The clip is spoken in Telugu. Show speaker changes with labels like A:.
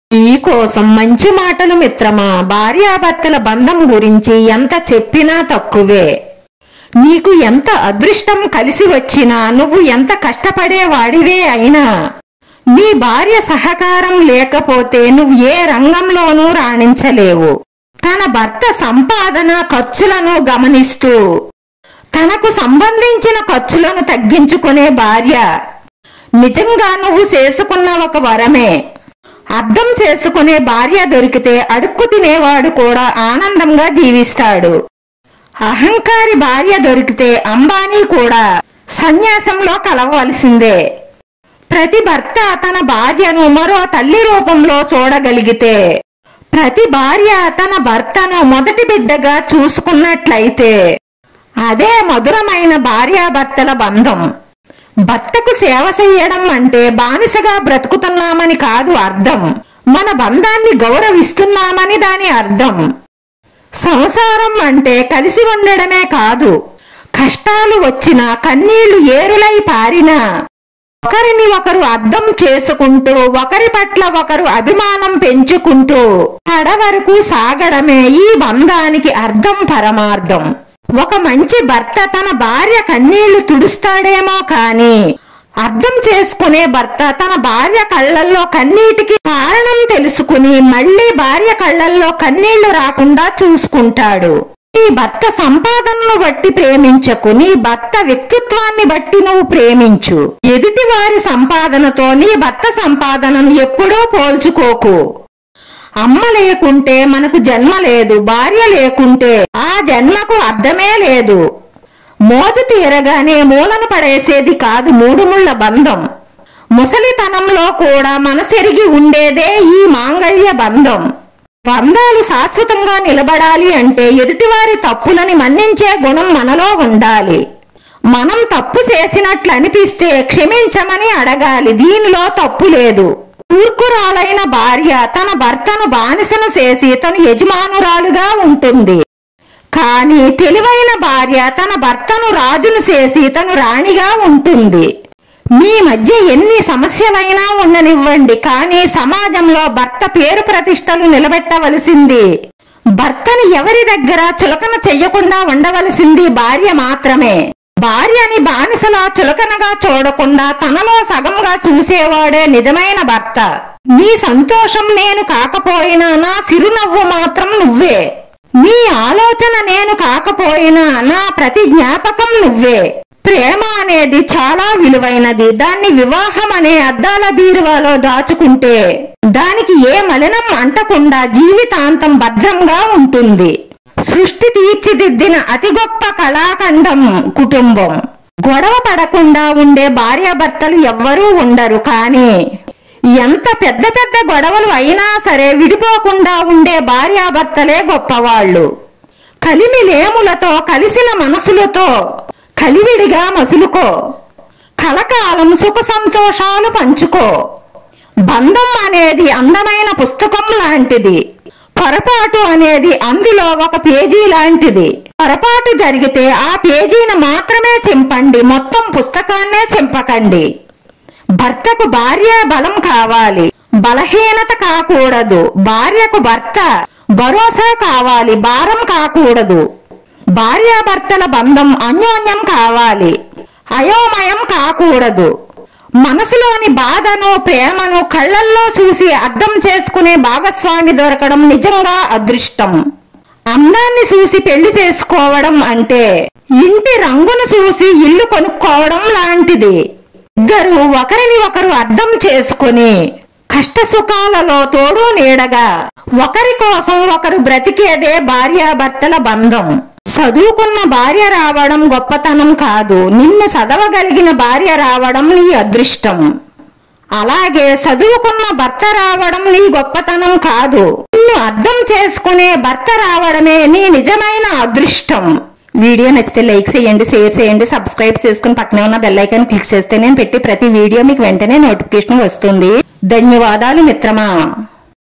A: నీకోసం మంచి మాటలు మిత్రమా భార్యాభర్తల బంధం గురించి ఎంత చెప్పినా తక్కువే నీకు ఎంత అదృష్టం కలిసి వచ్చినా నువ్వు ఎంత కష్టపడేవాడివే అయినా నీ భార్య సహకారం లేకపోతే నువ్వు ఏ రంగంలోనూ రాణించలేవు తన భర్త సంపాదన ఖర్చులను గమనిస్తూ తనకు సంబంధించిన ఖర్చులను తగ్గించుకునే భార్య నిజంగా నువ్వు చేసుకున్న ఒక వరమే అర్థం చేసుకునే భార్య దొరికితే అడుక్కు తినేవాడు కూడా ఆనందంగా జీవిస్తాడు అహంకారి భార్య దొరికితే అంబానీ కూడా సన్యాసంలో కలవవలసిందే ప్రతి భర్త తన భార్యను మరో తల్లి రూపంలో చూడగలిగితే ప్రతి భార్య తన భర్తను మొదటి బిడ్డగా చూసుకున్నట్లయితే అదే మధురమైన భార్యాభర్తల బంధం భర్తకు సేవ చెయ్యడం అంటే బానిసగా బ్రతుకుతున్నామని కాదు అర్థం మన బంధాన్ని గౌరవిస్తున్నామని దాని అర్థం సంసారం అంటే కలిసి ఉండడమే కాదు కష్టాలు వచ్చినా కన్నీళ్లు ఏరులై పారినా ఒకరిని ఒకరు అర్థం చేసుకుంటూ ఒకరి పట్ల ఒకరు అభిమానం పెంచుకుంటూ కడ వరకు సాగడమే ఈ బంధానికి అర్థం పరమార్థం ఒక మంచి భర్త తన భార్య కన్నీళ్లు తుడుస్తాడేమో కాని అర్థం చేసుకునే భర్త తన భార్య కళ్ళల్లో కన్నీటికి కారణం తెలుసుకుని మళ్ళీ భార్య కళ్ళల్లో కన్నీళ్లు రాకుండా చూసుకుంటాడు నీ భర్త సంపాదనను బట్టి ప్రేమించకు నీ భర్త వ్యక్తిత్వాన్ని బట్టి నువ్వు ప్రేమించు ఎదుటి వారి సంపాదనతో నీ భర్త సంపాదనను ఎప్పుడూ పోల్చుకోకు అమ్మ లేకుంటే మనకు జన్మ లేదు భార్య లేకుంటే ఆ జన్మకు అర్థమే లేదు మోజు తీరగానే మూలన పడేసేది కాదు మూడు ముళ్ళ బంధం ముసలితనంలో కూడా మనసెరిగి ఉండేదే ఈ మాంగళ్య బంధం బంధాలు శాశ్వతంగా నిలబడాలి అంటే ఎదుటివారి తప్పులని మన్నించే గుణం మనలో ఉండాలి మనం తప్పు చేసినట్లు అనిపిస్తే క్షమించమని అడగాలి దీనిలో తప్పు లేదు మూర్ఖురాలైన భార్య తన భర్తను బానిసను చేసి తను యజమానురాలుగా ఉంటుంది కానీ తెలివైన భార్య తన భర్తను రాజును చేసి తను రాణిగా ఉంటుంది మీ మధ్య ఎన్ని సమస్యలైనా ఉండనివ్వండి కానీ సమాజంలో భర్త పేరు ప్రతిష్టలు నిలబెట్టవలసింది భర్తని ఎవరి దగ్గర చులకన చెయ్యకుండా ఉండవలసింది భార్య మాత్రమే భార్యని బానిసలా చులకనగా చూడకుండా తనలో సగంగా చూసేవాడే నిజమైన భర్త నీ సంతోషం నేను కాకపోయినా నా చిరునవ్వు మాత్రం నువ్వే నీ ఆలోచన నేను కాకపోయినా నా ప్రతి జ్ఞాపకం నువ్వే ప్రేమ అనేది చాలా విలువైనది దాన్ని వివాహం అనే అద్దాల బీరువాలో దాచుకుంటే దానికి ఏ మలినం అంటకుండా జీవితాంతం భద్రంగా ఉంటుంది సృష్టి తీర్చిదిద్దిన అతి గొప్ప కళాఖండం కుటుంబం గొడవ పడకుండా ఉండే భార్యాభర్తలు ఎవ్వరూ ఉండరు కానీ ఎంత పెద్ద పెద్ద గొడవలు అయినా సరే విడిపోకుండా ఉండే భార్యాభర్తలే గొప్పవాళ్ళు కలిమిలేములతో కలిసిన మనసులతో కలివిడిగా మసులుకో కలకాలం సుఖ సంతోషాలు పంచుకో బంధం అనేది అందమైన పుస్తకం లాంటిది పొరపాటు అనేది అందులో ఒక పేజీ లాంటిది పొరపాటు జరిగితే ఆ పేజీని మాత్రమే చింపండి మొత్తం పుస్తకాన్నే చింపకండి భర్తకు భార్య బలం కావాలి బలహీనత కాకూడదు భార్యకు భర్త భరోసా కావాలి భారం కాకూడదు భార్యాభర్తల బంధం అన్యోన్యం కావాలి అయోమయం కాకూడదు మనసులోని బాధను ప్రేమను కళ్ళల్లో చూసి అర్థం చేసుకునే భాగస్వామి దొరకడం నిజంగా అదృష్టం అందాన్ని చూసి పెళ్లి చేసుకోవడం అంటే ఇంటి రంగును చూసి ఇల్లు కొనుక్కోవడం లాంటిది ఇద్దరు ఒకరిని ఒకరు అర్థం చేసుకుని కష్ట సుఖాలలో తోడు నీడగా ఒకరి కోసం ఒకరు బ్రతికేదే భార్యాభర్తల బంధం చదువుకున్న భార్య రావడం గొప్పతనం కాదు నిన్ను చదవగలిగిన భార్య రావడం నీ అదృష్టం అలాగే చదువుకున్న భర్త రావడం నీ గొప్పతనం కాదు నిన్ను అర్థం చేసుకునే భర్త రావడమే నీ నిజమైన అదృష్టం వీడియో నచ్చితే లైక్ చేయండి షేర్ చేయండి సబ్స్క్రైబ్ చేసుకుని పక్కనే ఉన్న బెల్ ఐకాన్ క్లిక్ చేస్తే నేను పెట్టి ప్రతి వీడియో మీకు వెంటనే నోటిఫికేషన్ వస్తుంది ధన్యవాదాలు మిత్రమా